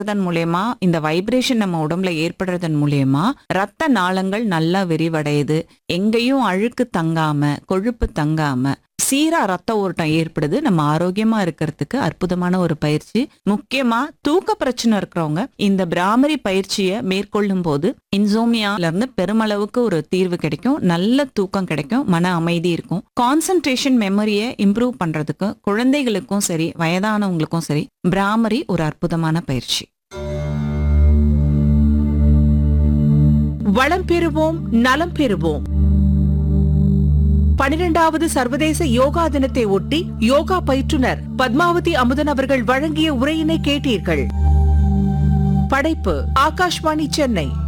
இதன் மூலியமா இந்த வைப்ரேஷன் நம்ம உடம்புல ஏற்படுறதன் மூலியமா ரத்த நாளங்கள் நல்லா விரிவடையுது எங்கேயும் அழுக்கு தங்காம கொழுப்பு தங்காம சீரா ரத்த ஓட்டம் ஏற்படுது நம்ம ஆரோக்கியமா இருக்கிறதுக்கு அற்புதமான ஒரு பயிற்சி முக்கியமா தூக்க பிரச்சனை இருக்கிறவங்க இந்த பிராமரி பயிற்சியை மேற்கொள்ளும் போது இன்சோமியால இருந்து பெருமளவுக்கு ஒரு தீர்வு கிடைக்கும் நல்ல தூக்கம் கிடைக்கும் மன அமைதி இருக்கும் கான்சென்ட்ரேஷன் மெமரியை இம்ப்ரூவ் பண்றதுக்கு குழந்தைகளுக்கும் சரி வயதானவங்களுக்கும் சரி பிராமரி ஒரு அற்புதமான பயிற்சி வளம் பெறுவோம் நலம் பெறுவோம் பனிரெண்டாவது சர்வதேச யோகா தினத்தை ஒட்டி யோகா பயிற்றுனர் பத்மாவதி அமுதன் அவர்கள் வழங்கிய உரையினை கேட்டீர்கள் படைப்பு ஆகாஷ்வாணி சென்னை